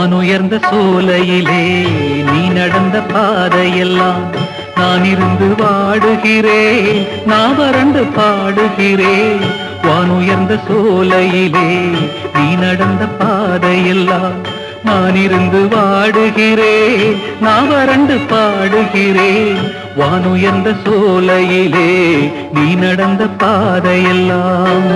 வானுயர்ந்த சோலையிலே நீ நடந்த பாதையெல்லாம் நான் இருந்து வாடுகிறேன் நான் வறண்டு பாடுகிறேன் வானுயர்ந்த சோலையிலே நீ நடந்த பாதையெல்லாம் நான் இருந்து வாடுகிறேன் நான் வறண்டு பாடுகிறேன் வானுயர்ந்த சோலையிலே நீ நடந்த பாதையெல்லாம்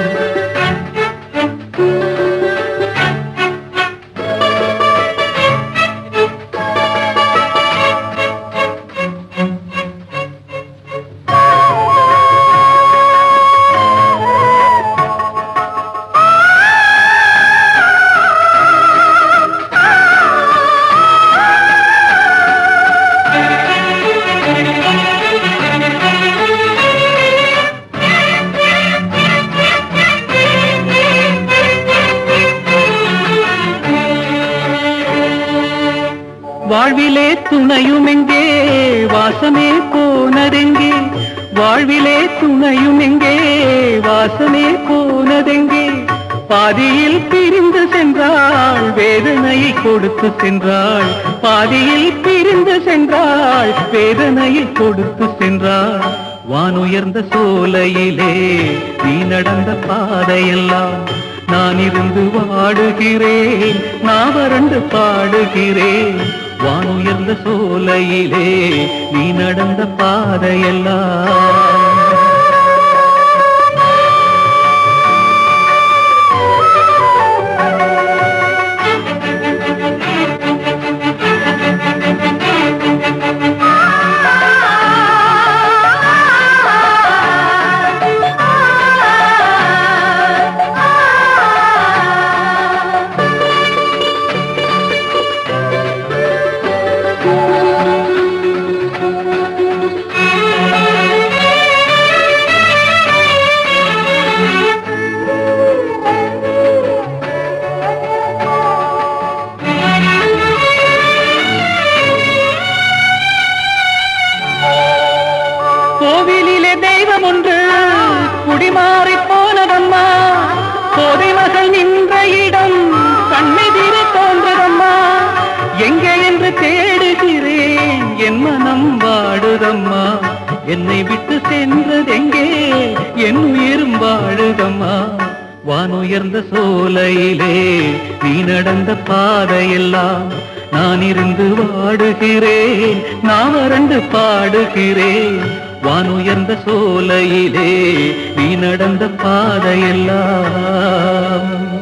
வாழ்விலே துணையும் எங்கே வாசமே போனதெங்கே வாழ்விலே துணையும் எங்கே வாசமே போனதெங்கே பாதியில் பிரிந்து சென்றாள் வேதனையை கொடுத்து சென்றாள் பாதியில் பிரிந்து சென்றாள் வேதனையை கொடுத்து சென்றாள் வானுயர்ந்த சோலையிலே நீ நடந்த பாதையெல்லாம் நான் இருந்து வாடுகிறேன் நான் வறண்டு பாடுகிறேன் வானுயர்ந்த சோலையிலே நீ நடந்த பாதையெல்லாம் கோவிலிலே தெய்வம் ஒன்று குடிமாறி போனதம்மா கோதை மகள் நின்ற இடம் கண்ணெதிர தோன்றதம்மா எங்கே என்று தேடுகிறேன் என் மனம் வாடுதம்மா என்னை விட்டு சென்றதெங்கே என் உயிரும் வாழுதம்மா வானுயர்ந்த சோலையிலே நீ நடந்த பாதையெல்லாம் நான் இருந்து வாடுகிறேன் நான் வறண்டு பாடுகிறேன் வானுயர்ந்த சோலையிலே நீ நடந்த பாதையெல்லாம்